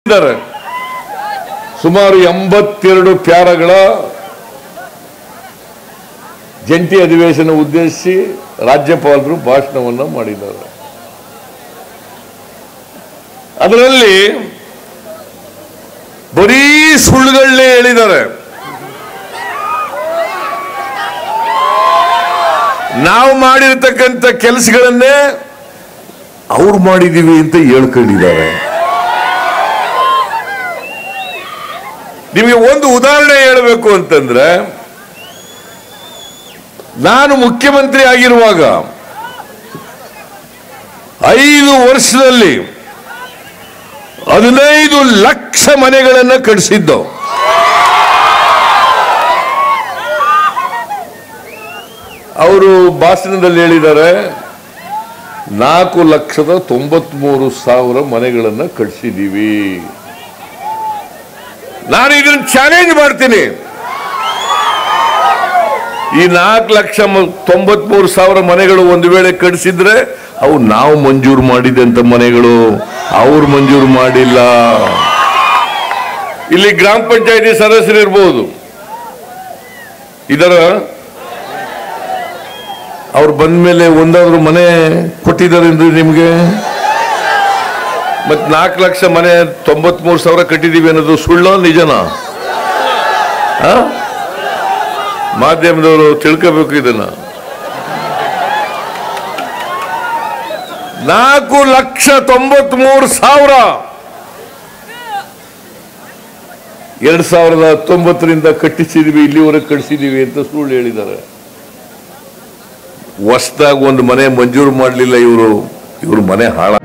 ಇದ್ದಾರೆ ಸುಮಾರು ಎಂಬತ್ತೆರಡು ಪ್ಯಾರಗಳ ಜಂಟಿ ಅಧಿವೇಶನ ಉದ್ದೇಶಿಸಿ ರಾಜ್ಯಪಾಲರು ಭಾಷಣವನ್ನು ಮಾಡಿದ್ದಾರೆ ಅದರಲ್ಲಿ ಬರೀ ಸುಳ್ಳುಗಳನ್ನೇ ಹೇಳಿದ್ದಾರೆ ನಾವು ಮಾಡಿರ್ತಕ್ಕಂಥ ಕೆಲಸಗಳನ್ನೇ ಅವ್ರು ಮಾಡಿದೀವಿ ಅಂತ ಹೇಳ್ಕೊಂಡಿದ್ದಾರೆ ನಿಮಗೆ ಒಂದು ಉದಾಹರಣೆ ಹೇಳಬೇಕು ಅಂತಂದ್ರೆ ನಾನು ಮುಖ್ಯಮಂತ್ರಿ ಆಗಿರುವಾಗ ಐದು ವರ್ಷದಲ್ಲಿ ಹದಿನೈದು ಲಕ್ಷ ಮನೆಗಳನ್ನು ಕಟ್ಟಿಸಿದ್ದು ಅವರು ಭಾಷಣದಲ್ಲಿ ಹೇಳಿದ್ದಾರೆ ನಾಲ್ಕು ಲಕ್ಷದ ತೊಂಬತ್ಮೂರು ಸಾವಿರ ಮನೆಗಳನ್ನು ಕಟ್ಟಿಸಿದ್ದೀವಿ ನಾನು ಇದನ್ನು ಚಾಲೆಂಜ್ ಮಾಡ್ತೀನಿ ಈ ನಾಲ್ಕು ಲಕ್ಷ ತೊಂಬತ್ಮೂರು ಸಾವಿರ ಮನೆಗಳು ಒಂದು ವೇಳೆ ಕಟ್ಟಿಸಿದ್ರೆ ಅವು ನಾವು ಮಂಜೂರು ಮಾಡಿದಂತ ಮನೆಗಳು ಅವ್ರು ಮಂಜೂರು ಮಾಡಿಲ್ಲ ಇಲ್ಲಿ ಗ್ರಾಮ ಪಂಚಾಯತಿ ಸದಸ್ಯರು ಇರ್ಬೋದು ಇದರ ಅವ್ರು ಬಂದ ಮೇಲೆ ಒಂದಾದ್ರೂ ಮನೆ ಕೊಟ್ಟಿದ್ದಾರೆ ನಿಮಗೆ ಮತ್ ನಾಲ್ಕು ಲಕ್ಷ ಮನೆ ತೊಂಬತ್ಮೂರು ಸಾವಿರ ಕಟ್ಟಿದೀವಿ ಅನ್ನೋದು ಸುಳ್ಳು ನಿಜನಾ ಆ? ಮಾಧ್ಯಮದವರು ತಿಳ್ಕೋಬೇಕು ಇದನ್ನ ನಾಲ್ಕು ಲಕ್ಷ ತೊಂಬತ್ಮೂರು ಸಾವಿರ ಎರಡ್ ಸಾವಿರದ ಹತ್ತೊಂಬತ್ತರಿಂದ ಕಟ್ಟಿಸಿದೀವಿ ಇಲ್ಲಿವರೆಗೆ ಕಟ್ಟಿಸಿದೀವಿ ಅಂತ ಸುಳ್ಳು ಹೇಳಿದ್ದಾರೆ ಹೊಸದಾಗಿ ಒಂದು ಮನೆ ಮಂಜೂರು ಮಾಡಲಿಲ್ಲ ಇವರು ಇವರು ಮನೆ ಹಾಳ